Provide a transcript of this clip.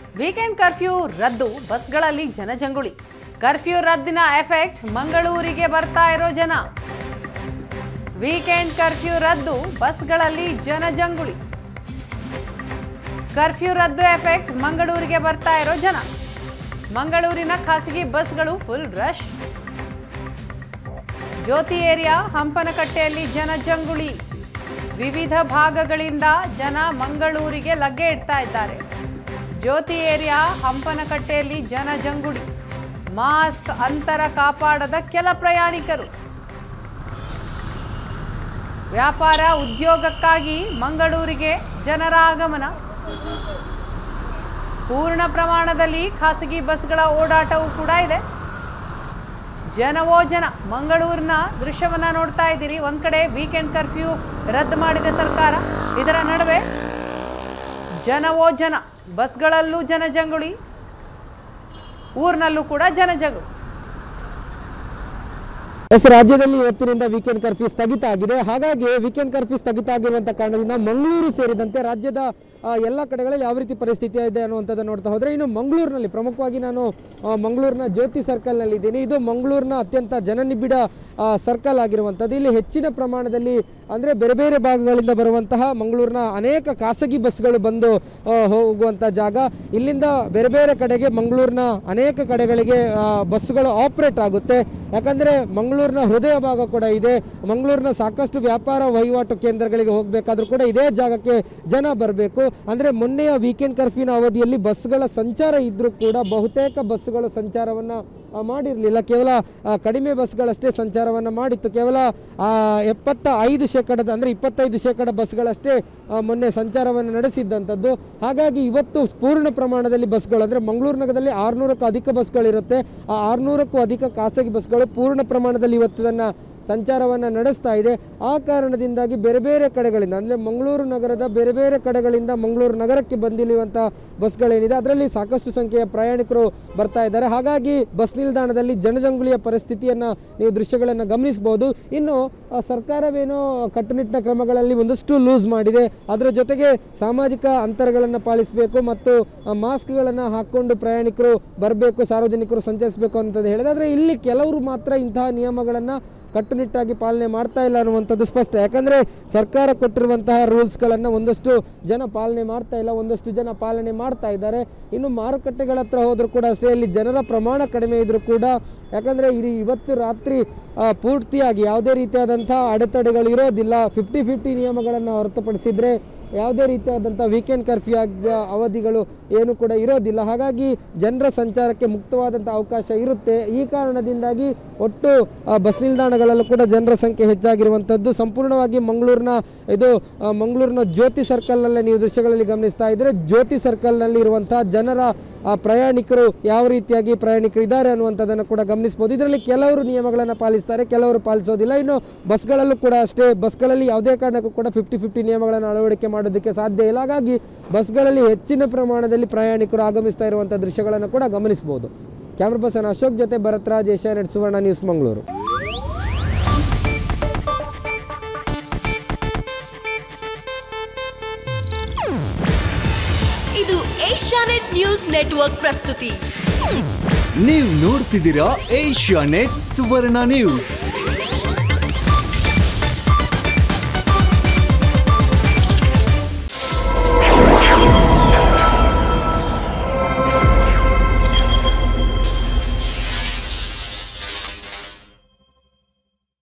weekend curfew ರದ್ದು ಬಸ್ಗಳಲ್ಲಿ ಜನಜಂಗುಳಿ ಕರ್ಫ್ಯೂ ರದ್ದಿನ ಎಫೆಕ್ಟ್ ಮಂಗಳೂರಿಗೆ ಬರ್ತಾ ಇರೋ ಜನ ವೀಕೆಂಡ್ ಕರ್ಫ್ಯೂ ರದ್ದು ಬಸ್ಗಳಲ್ಲಿ ಜನಜಂಗುಳಿ ಕರ್ಫ್ಯೂ ರದ್ದು ಎಫೆಕ್ಟ್ ಮಂಗಳೂರಿಗೆ ಬರ್ತಾ ಇರೋ ಜನ ಮಂಗಳೂರಿನ ಖಾಸಗಿ ಬಸ್ಗಳು ಫುಲ್ ರಶ್ ಜ್ಯೋತಿ ಏರಿಯಾ ಹಂಪನಕಟ್ಟೆಯಲ್ಲಿ ಜನಜಂಗುಳಿ ವಿವಿಧ ಭಾಗಗಳಿಂದ ಜನ ಮಂಗಳೂರಿಗೆ ಲಗ್ಗೆ ಇಡ್ತಾ ಇದ್ದಾರೆ ಜ್ಯೋತಿ ಏರಿಯಾ ಹಂಪನಕಟ್ಟೆಯಲ್ಲಿ ಜನಜಂಗುಳಿ ಮಾಸ್ಕ್ ಅಂತರ ಕಾಪಾಡದ ಕೆಲ ಪ್ರಯಾಣಿಕರು ವ್ಯಾಪಾರ ಉದ್ಯೋಗಕ್ಕಾಗಿ ಮಂಗಳೂರಿಗೆ ಜನರ ಆಗಮನ ಪೂರ್ಣ ಪ್ರಮಾಣದಲ್ಲಿ ಖಾಸಗಿ ಬಸ್ಗಳ ಓಡಾಟವೂ ಕೂಡ ಇದೆ ಜನವೋ ಜನ ಮಂಗಳೂರಿನ ದೃಶ್ಯವನ್ನ ನೋಡ್ತಾ ಇದ್ದೀರಿ ಒಂದ್ ಕಡೆ ವೀಕೆಂಡ್ ಕರ್ಫ್ಯೂ ರದ್ದು ಮಾಡಿದೆ ಸರ್ಕಾರ ಇದರ ನಡುವೆ ಜನವೋ ಜನ ಬಸ್ಗಳಲ್ಲೂ ಜನಜಂಗುಳಿ ಊರಿನಲ್ಲೂ ಕೂಡ ಜನಜಂಗುಳಿ ಎಸ್ ರಾಜ್ಯದಲ್ಲಿ ಇವತ್ತಿನಿಂದ ವೀಕೆಂಡ್ ಕರ್ಫ್ಯೂ ಸ್ಥಗಿತ ಆಗಿದೆ ಹಾಗಾಗಿ ವೀಕೆಂಡ್ ಕರ್ಫ್ಯೂ ಸ್ಥಗಿತ ಆಗಿರುವಂಥ ಕಾರಣದಿಂದ ಮಂಗಳೂರು ಸೇರಿದಂತೆ ರಾಜ್ಯದ ಆ, ಎಲ್ಲ ಕಡೆಗಳಲ್ಲಿ ಯಾವ ರೀತಿ ಪರಿಸ್ಥಿತಿ ಇದೆ ಅನ್ನುವಂಥದ್ದನ್ನು ನೋಡ್ತಾ ಹೋದರೆ ಇನ್ನು ಮಂಗಳೂರಿನಲ್ಲಿ ಪ್ರಮುಖವಾಗಿ ನಾನು ಆ, ಮಂಗಳೂರಿನ ಜ್ಯೋತಿ ಸರ್ಕಲ್ನಲ್ಲಿ ಇದ್ದೀನಿ ಇದು ಮಂಗಳೂರಿನ ಅತ್ಯಂತ ಜನನಿಬಿಡ ಆ, ಸರ್ಕಲ್ ಆಗಿರುವಂಥದ್ದು ಇಲ್ಲಿ ಹೆಚ್ಚಿನ ಪ್ರಮಾಣದಲ್ಲಿ ಅಂದರೆ ಬೇರೆ ಬೇರೆ ಭಾಗಗಳಿಂದ ಬರುವಂತಹ ಮಂಗಳೂರಿನ ಅನೇಕ ಖಾಸಗಿ ಬಸ್ಗಳು ಬಂದು ಆ, ಹೋಗುವಂಥ ಜಾಗ ಇಲ್ಲಿಂದ ಬೇರೆ ಬೇರೆ ಕಡೆಗೆ ಮಂಗಳೂರಿನ ಅನೇಕ ಕಡೆಗಳಿಗೆ ಆ, ಬಸ್ಗಳು ಆಪರೇಟ್ ಆಗುತ್ತೆ ಯಾಕಂದರೆ ಮಂಗಳೂರಿನ ಹೃದಯ ಭಾಗ ಕೂಡ ಇದೆ ಮಂಗಳೂರಿನ ಸಾಕಷ್ಟು ವ್ಯಾಪಾರ ವಹಿವಾಟು ಕೇಂದ್ರಗಳಿಗೆ ಹೋಗಬೇಕಾದ್ರೂ ಕೂಡ ಇದೇ ಜಾಗಕ್ಕೆ ಜನ ಬರಬೇಕು ಅಂದರೆ ಮೊನ್ನೆಯ ವೀಕೆಂಡ್ ಕರ್ಫ್ಯೂನ ಅವಧಿಯಲ್ಲಿ ಬಸ್ಗಳ ಸಂಚಾರ ಇದ್ದರೂ ಕೂಡ ಬಹುತೇಕ ಬಸ್ಗಳು ಸಂಚಾರವನ್ನು ಮಾಡಿರಲಿಲ್ಲ ಕೇವಲ ಆ, ಕಡಿಮೆ ಬಸ್ಗಳಷ್ಟೇ ಸಂಚಾರವನ್ನು ಮಾಡಿತ್ತು ಕೇವಲ ಆ, ಎಪ್ಪತ್ತ ಐದು ಶೇಕಡದ ಅಂದರೆ ಇಪ್ಪತ್ತೈದು ಶೇಕಡ ಬಸ್ಗಳಷ್ಟೇ ಆ, ಮೊನ್ನೆ ಸಂಚಾರವನ್ನು ನಡೆಸಿದ್ದಂಥದ್ದು ಹಾಗಾಗಿ ಇವತ್ತು ಪೂರ್ಣ ಪ್ರಮಾಣದಲ್ಲಿ ಬಸ್ಗಳು ಅಂದರೆ ಮಂಗಳೂರು ನಗರದಲ್ಲಿ ಆರುನೂರಕ್ಕೂ ಅಧಿಕ ಬಸ್ಗಳಿರುತ್ತೆ ಆ ಆರುನೂರಕ್ಕೂ ಅಧಿಕ ಖಾಸಗಿ ಬಸ್ಗಳು ಪೂರ್ಣ ಪ್ರಮಾಣದಲ್ಲಿ ಇವತ್ತು ತನ್ನ ಸಂಚಾರವನ್ನು ನಡೆಸ್ತಾ ಇದೆ ಆ ಕಾರಣದಿಂದಾಗಿ ಬೇರೆ ಬೇರೆ ಕಡೆಗಳಿಂದ ಅಂದರೆ ಮಂಗಳೂರು ನಗರದ ಬೇರೆ ಬೇರೆ ಕಡೆಗಳಿಂದ ಮಂಗಳೂರು ನಗರಕ್ಕೆ ಬಂದಿರುವಂಥ ಬಸ್ಗಳೇನಿದೆ ಅದರಲ್ಲಿ ಸಾಕಷ್ಟು ಸಂಖ್ಯೆಯ ಪ್ರಯಾಣಿಕರು ಬರ್ತಾ ಇದ್ದಾರೆ ಹಾಗಾಗಿ ಬಸ್ ನಿಲ್ದಾಣದಲ್ಲಿ ಜನಜಂಗುಳಿಯ ಪರಿಸ್ಥಿತಿಯನ್ನು ನೀವು ದೃಶ್ಯಗಳನ್ನು ಗಮನಿಸಬಹುದು ಇನ್ನು ಆ, ಸರ್ಕಾರವೇನೋ ಕಟ್ಟುನಿಟ್ಟಿನ ಕ್ರಮಗಳಲ್ಲಿ ಒಂದಷ್ಟು ಲೂಸ್ ಮಾಡಿದೆ ಅದರ ಜೊತೆಗೆ ಸಾಮಾಜಿಕ ಅಂತರಗಳನ್ನು ಪಾಲಿಸಬೇಕು ಮತ್ತು ಆ, ಮಾಸ್ಕ್ಗಳನ್ನು ಹಾಕ್ಕೊಂಡು ಪ್ರಯಾಣಿಕರು ಬರಬೇಕು ಸಾರ್ವಜನಿಕರು ಸಂಚರಿಸಬೇಕು ಅಂತದ್ದು ಹೇಳಿದೆ ಆದರೆ ಇಲ್ಲಿ ಕೆಲವರು ಮಾತ್ರ ಇಂತಹ ನಿಯಮಗಳನ್ನು ಕಟ್ಟುನಿಟ್ಟಾಗಿ ಪಾಲನೆ ಮಾಡ್ತಾ ಇಲ್ಲ ಅನ್ನುವಂಥದ್ದು ಸ್ಪಷ್ಟ ಯಾಕಂದರೆ ಸರ್ಕಾರ ಕೊಟ್ಟಿರುವಂತಹ ರೂಲ್ಸ್ಗಳನ್ನು ಒಂದಷ್ಟು ಜನ ಪಾಲನೆ ಮಾಡ್ತಾ ಇಲ್ಲ ಒಂದಷ್ಟು ಜನ ಪಾಲನೆ ಮಾಡ್ತಾ ಇದ್ದಾರೆ ಇನ್ನು ಮಾರುಕಟ್ಟೆಗಳ ಹತ್ರ ಹೋದರೂ ಕೂಡ ಅಷ್ಟೇ ಇಲ್ಲಿ ಜನರ ಪ್ರಮಾಣ ಕಡಿಮೆ ಇದ್ದರೂ ಕೂಡ ಯಾಕಂದರೆ ಇಲ್ಲಿ ಇವತ್ತು ರಾತ್ರಿ ಆ, ಪೂರ್ತಿಯಾಗಿ ಯಾವುದೇ ರೀತಿಯಾದಂಥ ಅಡೆತಡೆಗಳು ಇರೋದಿಲ್ಲ ಫಿಫ್ಟಿ ಫಿಫ್ಟಿ ನಿಯಮಗಳನ್ನು ಹೊರತುಪಡಿಸಿದರೆ ಯಾವುದೇ ರೀತಿಯಾದಂಥ ವೀಕೆಂಡ್ ಕರ್ಫ್ಯೂ ಆಗ ಅವಧಿಗಳು ಏನು ಕೂಡ ಇರೋದಿಲ್ಲ ಹಾಗಾಗಿ ಜನರ ಸಂಚಾರಕ್ಕೆ ಮುಕ್ತವಾದಂಥ ಅವಕಾಶ ಇರುತ್ತೆ ಈ ಕಾರಣದಿಂದಾಗಿ ಒಟ್ಟು ಆ, ಬಸ್ ನಿಲ್ದಾಣಗಳಲ್ಲೂ ಕೂಡ ಜನರ ಸಂಖ್ಯೆ ಹೆಚ್ಚಾಗಿರುವಂಥದ್ದು ಸಂಪೂರ್ಣವಾಗಿ ಮಂಗಳೂರಿನ ಇದು ಆ, ಮಂಗಳೂರಿನ ಜ್ಯೋತಿ ಸರ್ಕಲ್ನಲ್ಲೇ ನೀವು ದೃಶ್ಯಗಳಲ್ಲಿ ಗಮನಿಸ್ತಾ ಇದ್ದರೆ ಜ್ಯೋತಿ ಸರ್ಕಲ್ನಲ್ಲಿ ಇರುವಂಥ ಜನರ ಆ ಪ್ರಯಾಣಿಕರು ಯಾವ ರೀತಿಯಾಗಿ ಪ್ರಯಾಣಿಕರು ಇದ್ದಾರೆ ಅನ್ನುವಂಥದ್ದನ್ನು ಕೂಡ ಗಮನಿಸ್ಬೋದು ಇದರಲ್ಲಿ ಕೆಲವರು ನಿಯಮಗಳನ್ನು ಪಾಲಿಸ್ತಾರೆ ಕೆಲವರು ಪಾಲಿಸೋದಿಲ್ಲ ಇನ್ನು ಬಸ್ಗಳಲ್ಲೂ ಕೂಡ ಅಷ್ಟೇ ಬಸ್ಗಳಲ್ಲಿ ಯಾವುದೇ ಕಾರಣಕ್ಕೂ ಕೂಡ ಫಿಫ್ಟಿ ಫಿಫ್ಟಿ ನಿಯಮಗಳನ್ನು ಅಳವಡಿಕೆ ಮಾಡೋದಕ್ಕೆ ಸಾಧ್ಯ ಇಲ್ಲ ಹಾಗಾಗಿ ಬಸ್ಗಳಲ್ಲಿ ಹೆಚ್ಚಿನ ಪ್ರಮಾಣದಲ್ಲಿ ಪ್ರಯಾಣಿಕರು ಆಗಮಿಸ್ತಾ ಇರುವಂಥ ದೃಶ್ಯಗಳನ್ನು ಕೂಡ ಗಮನಿಸ್ಬೋದು ಕ್ಯಾಮ್ರಾ ಪರ್ಸನ್ ಅಶೋಕ್ ಜೊತೆ ಭರತ್ ರಾಜ್ ಏಷ್ಯಾನೆಟ್ ಸುವರ್ಣ ನ್ಯೂಸ್ ಮಂಗಳೂರು ಇದು ಏಷ್ಯಾನೆಟ್ ನ್ಯೂಸ್ ನೆಟ್ವರ್ಕ್ ಪ್ರಸ್ತುತಿ ನೀವು ನೋಡ್ತಿದ್ದೀರಾ ಏಷ್ಯಾ ನೆಟ್ ಸುವರ್ಣ ನ್ಯೂಸ್